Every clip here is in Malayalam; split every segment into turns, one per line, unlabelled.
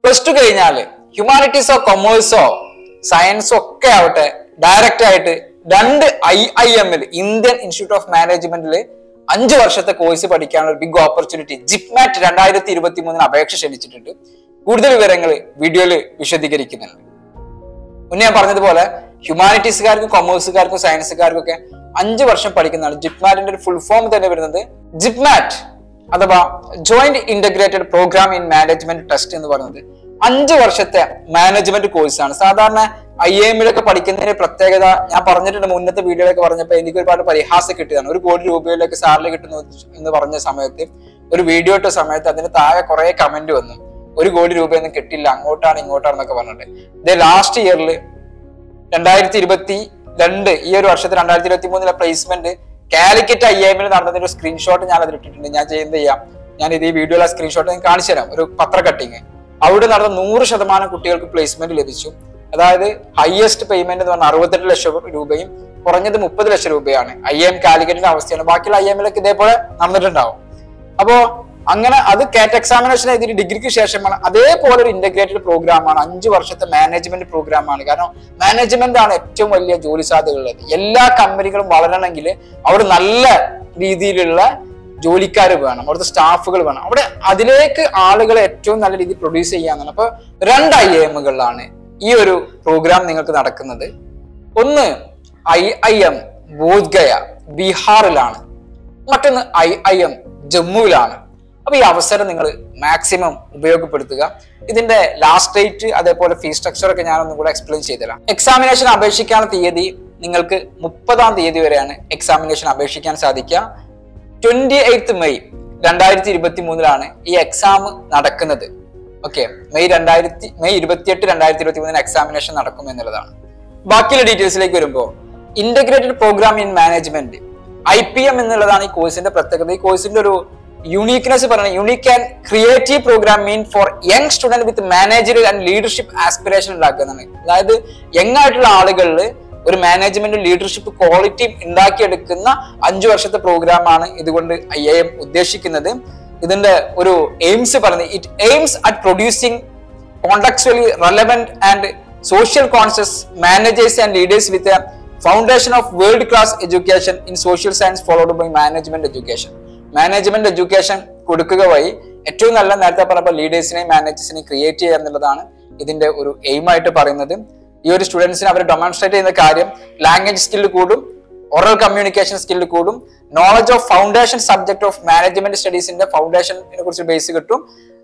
പ്ലസ് ടു കഴിഞ്ഞാൽ ഹ്യൂമാനിറ്റീസോ കൊമേഴ്സോ സയൻസോ ഒക്കെ ആവട്ടെ ഡയറക്റ്റ് ആയിട്ട് രണ്ട് ഐ ഐ എമ്മിൽ ഇന്ത്യൻ ഇൻസ്റ്റിറ്റ്യൂട്ട് ഓഫ് മാനേജ്മെന്റിൽ അഞ്ച് വർഷത്തെ കോഴ്സ് പഠിക്കാനുള്ള ഒരു ബിഗ് ഓപ്പർച്യൂണിറ്റി ജിപ്മാറ്റ് രണ്ടായിരത്തി ഇരുപത്തി മൂന്നിന് അപേക്ഷ ക്ഷണിച്ചിട്ടുണ്ട് കൂടുതൽ വിവരങ്ങൾ വീഡിയോയിൽ വിശദീകരിക്കുന്നുണ്ട് മുന്നേ ഞാൻ പറഞ്ഞതുപോലെ ഹ്യൂമാനിറ്റീസുകാർക്കും കൊമേഴ്സുകാർക്കും സയൻസുകാർക്കും ഒക്കെ അഞ്ച് വർഷം പഠിക്കുന്നതാണ് ജിപ്മാറ്റിന്റെ ഒരു ഫുൾ ഫോം തന്നെ വരുന്നത് ജിപ്മാറ്റ് അഥവാ joint integrated program in management test എന്ന് പറയുന്നത് അഞ്ച് വർഷത്തെ മാനേജ്മെന്റ് കോഴ്സാണ് സാധാരണ ഐ എമ്മിലൊക്കെ പഠിക്കുന്നതിന് പ്രത്യേകത ഞാൻ പറഞ്ഞിട്ടുണ്ട് മുന്നത്തെ വീഡിയോയിലൊക്കെ പറഞ്ഞപ്പോൾ എനിക്ക് ഒരുപാട് പരിഹാസം കിട്ടിയതാണ് ഒരു കോടി രൂപയിലേക്ക് സാറിന് കിട്ടുന്നു എന്ന് പറഞ്ഞ സമയത്ത് ഒരു വീഡിയോ ഇട്ട സമയത്ത് അതിന് താഴെ കുറെ കമന്റ് വന്നു ഒരു കോടി രൂപയൊന്നും കിട്ടില്ല അങ്ങോട്ടാണ് ഇങ്ങോട്ടാണെന്നൊക്കെ പറഞ്ഞിട്ട് ഇത് ലാസ്റ്റ് ഇയറിൽ രണ്ടായിരത്തി ഇരുപത്തി രണ്ട് ഈ ഒരു വർഷത്തിൽ രണ്ടായിരത്തി ഇരുപത്തി മൂന്നിലെ പ്ലേസ്മെന്റ് കാലിക്കറ്റ് ഐ എമ്മിൽ നടന്നതിന്റെ ഒരു സ്ക്രീൻഷോട്ട് ഞാൻ അതിൽ ഇട്ടിട്ടുണ്ട് ഞാൻ ചെയ്യുന്നത് ചെയ്യാം ഞാൻ ഇത് ഈ വീഡിയോയിലെ സ്ക്രീൻഷോട്ട് ഞാൻ കാണിച്ചു തരാം ഒരു പത്ര കട്ടിങ് അവിടെ നടന്ന നൂറ് ശതമാനം കുട്ടികൾക്ക് പ്ലേസ്മെന്റ് ലഭിച്ചു അതായത് ഹയസ്റ്റ് പേയ്മെന്റ് എന്ന് പറഞ്ഞാൽ അറുപത്തെട്ട് ലക്ഷം രൂപയും കുറഞ്ഞത് മുപ്പത് ലക്ഷം രൂപയാണ് ഐ എം കാലിക്കറ്റിന്റെ അവസ്ഥയാണ് ബാക്കിയുള്ള ഐ എമ്മിലൊക്കെ ഇതേപോലെ നടന്നിട്ടുണ്ടാവും അപ്പോ അങ്ങനെ അത് കാറ്റ് എക്സാമിനേഷൻ എഴുതി ഡിഗ്രിക്ക് ശേഷമാണ് അതേപോലെ ഒരു ഇന്റഗ്രേറ്റഡ് പ്രോഗ്രാമാണ് അഞ്ച് വർഷത്തെ മാനേജ്മെന്റ് പ്രോഗ്രാമാണ് കാരണം മാനേജ്മെന്റ് ആണ് ഏറ്റവും വലിയ ജോലി സാധ്യതകളുള്ളത് എല്ലാ കമ്പനികളും വളരണമെങ്കിൽ അവിടെ നല്ല രീതിയിലുള്ള ജോലിക്കാർ വേണം അവിടുത്തെ സ്റ്റാഫുകൾ വേണം അവിടെ അതിലേക്ക് ആളുകളെ ഏറ്റവും നല്ല രീതിയിൽ പ്രൊഡ്യൂസ് ചെയ്യാന്നാണ് അപ്പൊ രണ്ട് ഐ എമ്മുകളിലാണ് ഈ ഒരു പ്രോഗ്രാം നിങ്ങൾക്ക് നടക്കുന്നത് ഒന്ന് ഐ ഐ എം ബോധ്ഗയ ബീഹാറിലാണ് മറ്റൊന്ന് ഐ ഐ എം ജമ്മുവിലാണ് അപ്പൊ ഈ അവസരം നിങ്ങൾ മാക്സിമം ഉപയോഗപ്പെടുത്തുക ഇതിന്റെ ലാസ്റ്റ് ഡേറ്റ് അതേപോലെ ഫീസ് സ്ട്രക്ചർ ഒക്കെ ഞാനൊന്നും കൂടെ എക്സ്പ്ലെയിൻ ചെയ്തുതരാം എക്സാമിനേഷൻ അപേക്ഷിക്കാനുള്ള തീയതി നിങ്ങൾക്ക് മുപ്പതാം തീയതി വരെയാണ് എക്സാമിനേഷൻ അപേക്ഷിക്കാൻ സാധിക്കുക ട്വന്റി എയ്ത്ത് മെയ് രണ്ടായിരത്തി ഇരുപത്തി മൂന്നിലാണ് ഈ എക്സാം നടക്കുന്നത് ഓക്കെ മെയ് രണ്ടായിരത്തി മെയ് ഇരുപത്തിയെട്ട് രണ്ടായിരത്തി ഇരുപത്തി മൂന്നിന് എക്സാമിനേഷൻ നടക്കും എന്നുള്ളതാണ് ബാക്കിയുള്ള ഡീറ്റെയിൽസിലേക്ക് വരുമ്പോൾ integrated program in management I P M എന്നുള്ളതാണ് ഈ കോഴ്സിന്റെ പ്രത്യേകത ഈ കോഴ്സിന്റെ ഒരു യുണീക്നെസ് പറയുന്നത് unique and creative program mean for young student with managerial and leadership aspiration ഉണ്ടാക്കുന്നതാണ് അതായത് യങ് ആയിട്ടുള്ള ആളുകളിൽ ഒരു മാനേജ്മെന്റ് ലീഡർഷിപ്പ് ക്വാളിറ്റി ഉണ്ടാക്കിയെടുക്കുന്ന അഞ്ചു വർഷത്തെ പ്രോഗ്രാമാണ് ഇതുകൊണ്ട് ഐ ഐ എം ഉദ്ദേശിക്കുന്നത് ഇതിന്റെ ഒരു എയിംസ് പറയുന്നത് it aims at producing contextually relevant and social conscious managers and leaders with a foundation of world class education in social science followed by management education management education കൊടുക്കുക വഴി ഏറ്റവും നല്ല നേരത്തെ പറഞ്ഞപ്പോൾ ലീഡേഴ്സിനെയും മാനേജേഴ്സിനെയും ക്രിയേറ്റ് ചെയ്യുക എന്നുള്ളതാണ് ഇതിന്റെ ഒരു എയിം ആയിട്ട് പറയുന്നത് ഈ ഒരു സ്റ്റുഡൻസിന് അവർ ഡെമോൺസ്ട്രേറ്റ് ചെയ്യുന്ന കാര്യം ലാംഗ്വേജ് സ്കില്ല് കൂടും ഓറൽ കമ്മ്യൂണിക്കേഷൻ സ്കില്ല് കൂടും knowledge of foundation subject of management സ്റ്റഡീസിന്റെ ഫൗണ്ടേഷനെ കുറിച്ച് ബേസ് കിട്ടും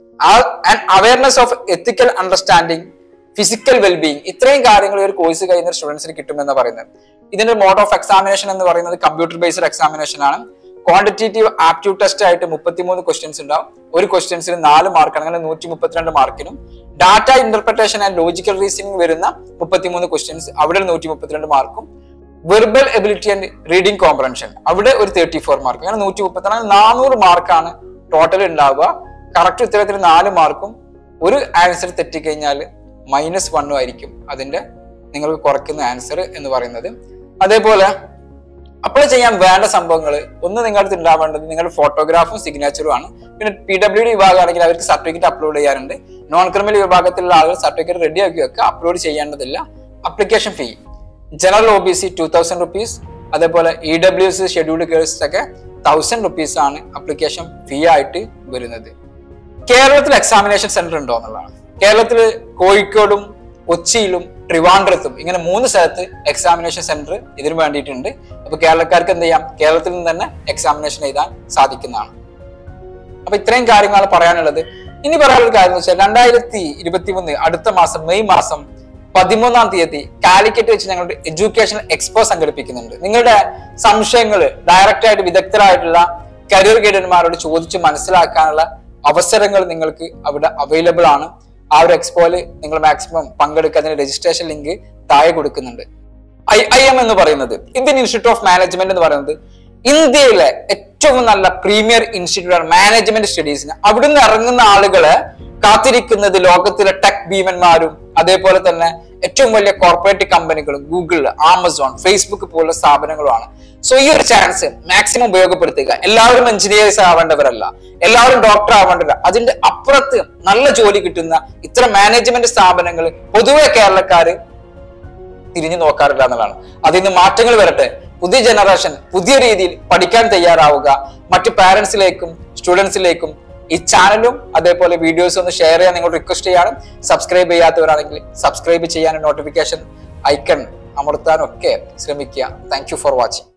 and awareness of ethical understanding physical wellbeing ഇത്രയും കാര്യങ്ങൾ ഈ ഒരു കോഴ്സ് കഴിയുന്ന സ്റ്റുഡൻസിന് കിട്ടുമെന്ന് പറയുന്നത് ഇതിന്റെ മോഡ് ഓഫ് എക്സാമിനേഷൻ എന്ന് പറയുന്നത് കമ്പ്യൂട്ടർ ബേസ്ഡ് എക്സാമിനേഷൻ ആണ് ക്വാണ്ടിറ്റേറ്റീവ് ആപ്റ്റ്യൂഡ് ടെസ്റ്റ് ആയിട്ട് മുപ്പത്തിമൂന്ന് ക്വസ്റ്റ്യൻസ് ഉണ്ടാവും ഒരു ക്വസ്റ്റ്യൻസിന് നാല് മാർക്കാണ് അങ്ങനെ നൂറ്റി മുപ്പത്തിരണ്ട് മാർക്കിനും data interpretation and logical reasoning വരുന്ന മുപ്പത്തിമൂന്ന് ക്വസ്റ്റ്യൻസ് അവിടെ നൂറ്റി മുപ്പത്തിരണ്ട് മാർക്കും verbal ability and reading comprehension അവിടെ ഒരു തേർട്ടി ഫോർ മാർക്ക് അങ്ങനെ നൂറ്റി മുപ്പത്തിനാല് നാനൂറ് മാർക്കാണ് ടോട്ടൽ ഉണ്ടാവുക കറക്റ്റ് ഉത്തരത്തിന് നാല് മാർക്കും ഒരു ആൻസർ തെറ്റിക്കഴിഞ്ഞാൽ മൈനസ് വണ്ണും ആയിരിക്കും അതിന്റെ നിങ്ങൾക്ക് കുറയ്ക്കുന്ന ആൻസർ എന്ന് പറയുന്നത് അതേപോലെ അപ്ലൈ ചെയ്യാൻ വേണ്ട സംഭവങ്ങൾ ഒന്ന് നിങ്ങളുടെ അടുത്ത് ഉണ്ടാവേണ്ടത് നിങ്ങളുടെ ഫോട്ടോഗ്രാഫും സിഗ്നേച്ചറും ആണ് പിന്നെ പി ഡബ്ല്യു ഡി വിഭാഗമാണെങ്കിൽ അവർക്ക് സർട്ടിഫിക്കറ്റ് അപ്ലോഡ് ചെയ്യാറുണ്ട് നോൺ ക്രിമിനൽ വിഭാഗത്തിലുള്ള ആളുകൾ സർട്ടിഫിക്കറ്റ് റെഡി ആക്കി വെക്കുക അപ്ലോഡ് ചെയ്യേണ്ടതില്ല application fee general O B C two thousand rupees അതേപോലെ E W S scheduled castes ഒക്കെ തൗസൻഡ് റുപ്പീസ് ആണ് അപ്ലിക്കേഷൻ ഫീ ആയിട്ട് വരുന്നത് കേരളത്തിൽ എക്സാമിനേഷൻ സെന്റർ ഉണ്ടോ എന്നുള്ളതാണ് കേരളത്തിൽ കോഴിക്കോടും കൊച്ചിയിലും ട്രിവാൻഡ്രത്തും ഇങ്ങനെ മൂന്ന് സ്ഥലത്ത് എക്സാമിനേഷൻ സെന്റർ ഇതിനു വേണ്ടിയിട്ടുണ്ട് അപ്പൊ കേരളക്കാർക്ക് എന്ത് ചെയ്യാം കേരളത്തിൽ നിന്ന് തന്നെ എക്സാമിനേഷൻ എഴുതാൻ സാധിക്കുന്നതാണ് അപ്പൊ ഇത്രയും കാര്യങ്ങളാണ് പറയാനുള്ളത് ഇനി പറയാനുള്ള കാര്യം എന്ന് വെച്ചാൽ രണ്ടായിരത്തി ഇരുപത്തി മൂന്ന് അടുത്ത മാസം മെയ് മാസം പതിമൂന്നാം തീയതി കാലിക്കറ്റ് വെച്ച് ഞങ്ങളുടെ എഡ്യൂക്കേഷൻ എക്സ്പോ സംഘടിപ്പിക്കുന്നുണ്ട് നിങ്ങളുടെ സംശയങ്ങൾ ഡയറക്റ്റ് ആയിട്ട് വിദഗ്ധരായിട്ടുള്ള കരിയർ ഗൈഡന്മാരോട് ചോദിച്ച് മനസ്സിലാക്കാനുള്ള അവസരങ്ങൾ നിങ്ങൾക്ക് അവിടെ അവൈലബിൾ ആണ് ആ ഒരു എക്സ്പോയിൽ നിങ്ങൾ മാക്സിമം പങ്കെടുക്കുക അതിന് രജിസ്ട്രേഷൻ ലിങ്ക് താഴെ കൊടുക്കുന്നുണ്ട് ഐ ഐ എം എന്ന് പറയുന്നത് ഇന്ത്യൻ ഇൻസ്റ്റിറ്റ്യൂട്ട് ഓഫ് മാനേജ്മെന്റ് എന്ന് പറയുന്നത് ഇന്ത്യയിലെ ഏറ്റവും നല്ല പ്രീമിയർ ഇൻസ്റ്റിറ്റ്യൂട്ട് ആണ് മാനേജ്മെന്റ് സ്റ്റഡീസിന് അവിടുന്ന് ഇറങ്ങുന്ന ആളുകളെ കാത്തിരിക്കുന്നത് ലോകത്തിലെ ടെക് ഭീമന്മാരും അതേപോലെ തന്നെ ഏറ്റവും വലിയ കോർപ്പറേറ്റ് കമ്പനികൾ ഗൂഗിൾ ആമസോൺ ഫേസ്ബുക്ക് പോലുള്ള സ്ഥാപനങ്ങളുമാണ് സോ ഈ ഒരു ചാൻസ് മാക്സിമം ഉപയോഗപ്പെടുത്തുക എല്ലാവരും എഞ്ചിനീയേഴ്സ് ആവേണ്ടവരല്ല എല്ലാവരും ഡോക്ടർ ആവേണ്ടവരല്ല അതിന്റെ അപ്പുറത്ത് നല്ല ജോലി കിട്ടുന്ന ഇത്തരം മാനേജ്മെന്റ് സ്ഥാപനങ്ങൾ പൊതുവെ കേരളക്കാര് തിരിഞ്ഞു നോക്കാറില്ല എന്നുള്ളതാണ് അതിൽ നിന്ന് മാറ്റങ്ങൾ വരട്ടെ പുതിയ ജനറേഷൻ പുതിയ രീതിയിൽ പഠിക്കാൻ തയ്യാറാവുക മറ്റു പാരന്റ്സിലേക്കും സ്റ്റുഡൻസിലേക്കും ഈ ചാനലും അതേപോലെ വീഡിയോസ് ഒന്ന് ഷെയർ ചെയ്യാൻ നിങ്ങൾ റിക്വസ്റ്റ് ചെയ്യാനും സബ്സ്ക്രൈബ് ചെയ്യാത്തവരാണെങ്കിൽ സബ്സ്ക്രൈബ് ചെയ്യാനും നോട്ടിഫിക്കേഷൻ ഐക്കൺ അമർത്താനും ഒക്കെ ശ്രമിക്കുക താങ്ക് യു ഫോർ വാച്ചിങ്